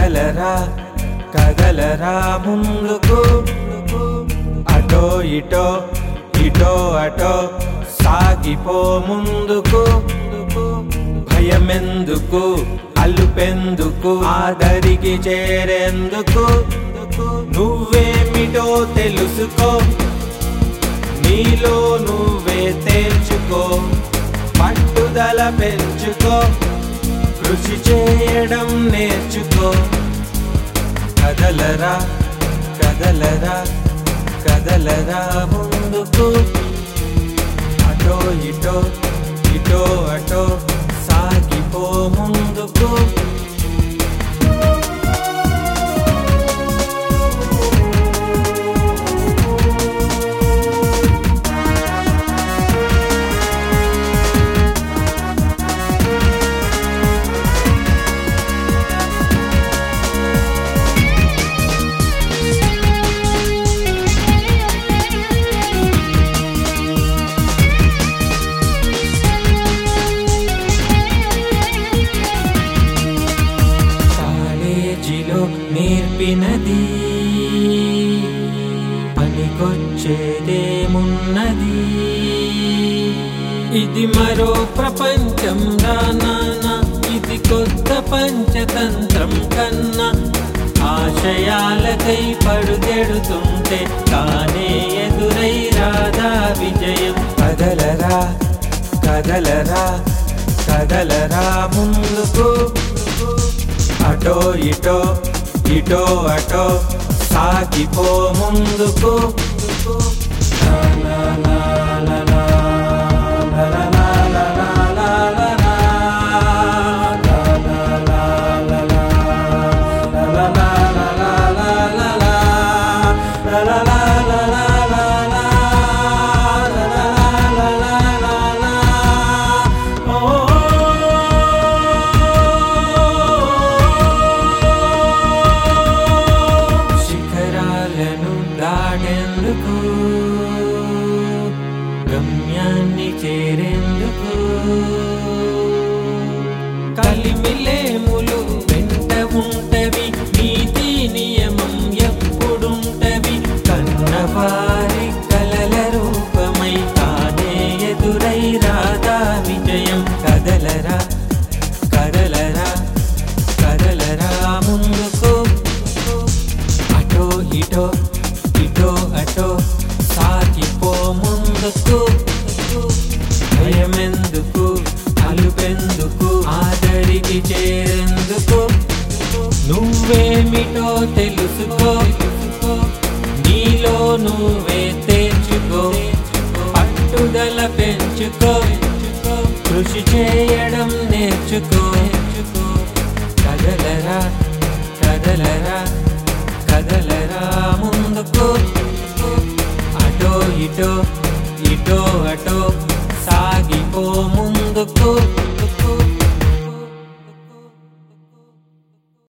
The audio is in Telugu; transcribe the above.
కదలరా కదలరా ముందుకు అటో ఇటో ఇటో అటో సాగిపో ముందుకు భయమెందుకు అల్లుపెందుకు ఆదరికి చేరేందుకు నువ్వేమిటో తెలుసుకో నీలో నువ్వే తేల్చుకో పట్టుదల పెంచుకో కృషి చేయడం నేర్చుకో కదలరా కదలరా కదలరా ముందుకు అటో ఇటో ఇటో అటో సాగిపో ముందుకు కాలేజీలో నేర్పినది పనికొచ్చేదేమున్నది ఇది మరో ప్రపంచం రానా ఇది కొత్త పంచతంత్రం కన్నా ఆశయాలకై పడుగెడుతుంటే కానే ఎదురై రాధా విజయం కదలరా కదలరా కదలరా ముందుకు అటో ఇటో ఇటో అటో సాగిపో ముందుకు లా లా లా లా లా, లా లా లా లా లా లా లా లా, లా లా లా లా లా, లా లా లా లా లా లా లా లా, లా లా లా లా లా లా లా, లా లా లా లా లా లా లా. ఓ శిఖరాలను దాటేందుకు గమ్యాన్ని చేరేందుకు కలిమిలేములు వెంట ఉంటవి నీతి నియమం ఎప్పుడుంటవి కన్నవారి కలల రూపమై తానే ఎదురై రాధా విజయం కదలరా కదలరా కదలరా ముందుకు అటో ఇటో ఇటో అటో సాగిపో ముందుకు భయమెందుకు అలుపెందుకు ఆదరికి చేరేందుకు నువ్వేమిటో తెలుసుకో